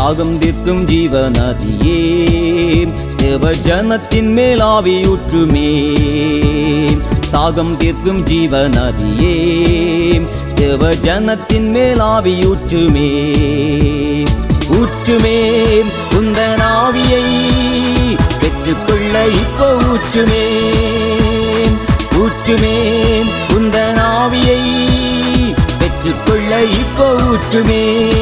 தாகம் தீர்க்கும் ஜீவநதியே தேவ ஜனத்தின் மேல் ஆவியூற்றுமே தாகம் தீர்க்கும் ஜீவநதியே தேவ ஜனத்தின் மேல் ஆவியூற்றுமே ஊற்றுமே உந்தன் ஆவியை பெற்றுக்கொள்ள இப்போ ஊற்றுமே ஊற்றுமே உந்தன் ஆவியை பெற்றுக்கொள்ள இப்போ ஊற்றுமே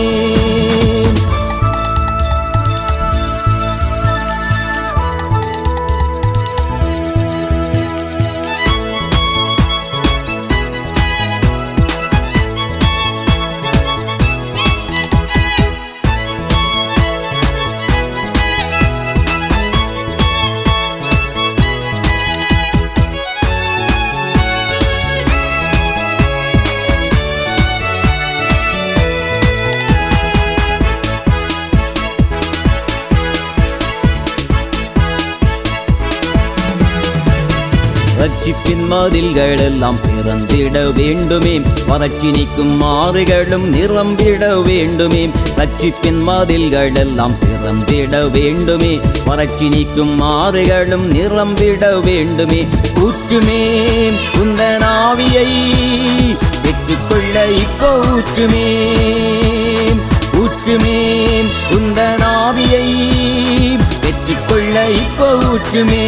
ரட்சிப்பின் மதில்கள் எல்லாம் திறந்திட வேண்டுமே வறட்சி நீக்கும் ஆறுகளும் நிரம்பிட வேண்டுமே ரட்சிப்பின் மதில்கள் எல்லாம் திறந்திட வேண்டுமே வறட்சி நீக்கும் ஆறுகளும் நிரம்பிட வேண்டுமே ஊற்றுமே உந்தன் ஆவியை பெற்றுக்கொள்ள இப்போ ஊற்றுமே ஊற்றுமே உந்தன் ஆவியை பெற்றுக்கொள்ள இப்போ ஊற்றுமே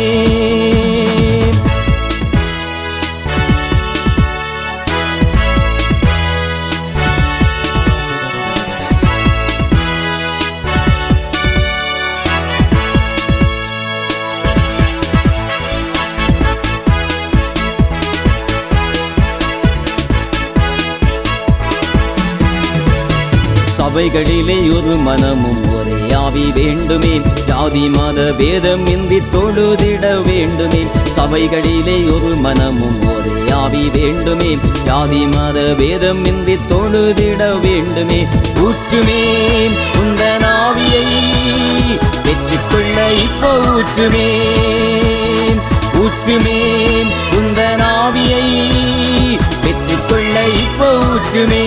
சபைகளிலே ஒரு மனமும் ஒரே ஆவி வேண்டுமே ஜாதி மத பேதம் இந்தி தொழுதிட வேண்டுமே சபைகளிலே ஒரு மனமும் ஒரே ஆவி வேண்டுமே ஜாதி மத பேதம் இந்தி தொழுதிட வேண்டுமே ஊற்றுமே உந்தன் ஆவியை பெற்றுக்கொள்ள இப்போ ஊற்றுமே ஊற்றுமே உந்தன் ஆவியை பெற்றுக்கொள்ள இப்போ ஊற்றுமே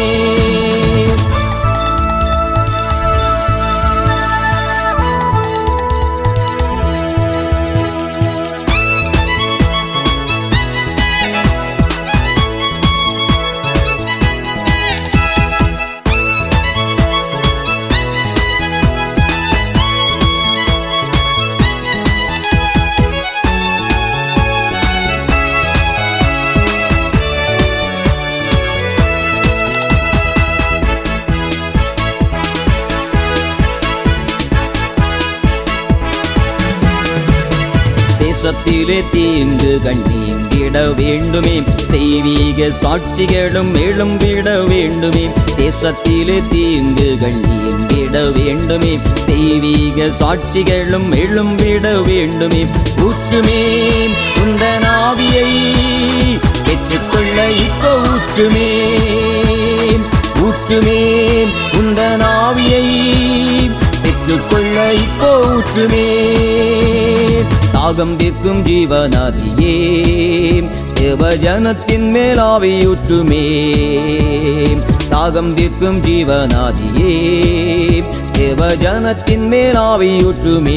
தேசத்திலே தீங்கு கண்ணீங்கிட வேண்டுமே தெய்வீக சாட்சிகளும் எழும்பிட வேண்டுமே தேசத்திலே தீங்கு கண்ணீங்கிட வேண்டுமே தெய்வீக சாட்சிகளும் எழும்பிட வேண்டுமே ஊற்றுமே உந்தன் ஆவியை பெற்றுக்கொள்ள இப்போ ஊற்றுமே ஊற்றுமே உந்தன் ஆவியை பெற்றுக்கொள்ள இப்போ ஊற்றுமே தாகம் தீர்க்கும் ஜீவநதியே தேவஜனத்தின் மேலாவியூற்றுமே தாகம் தீர்க்கும் ஜீவநதியே தேவஜனத்தின் மேலாவியூற்றுமே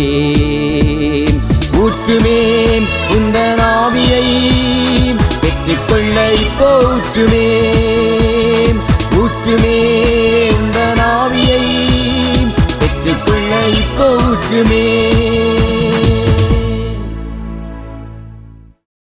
ஊற்றுமே உந்தன் ஆவியை பெற்றுக்கொள்ள இப்போ ஊற்றுமே ஊற்றுமே உந்தன் ஆவியை பெற்றுக்கொள்ள இப்போ ஊற்றுமே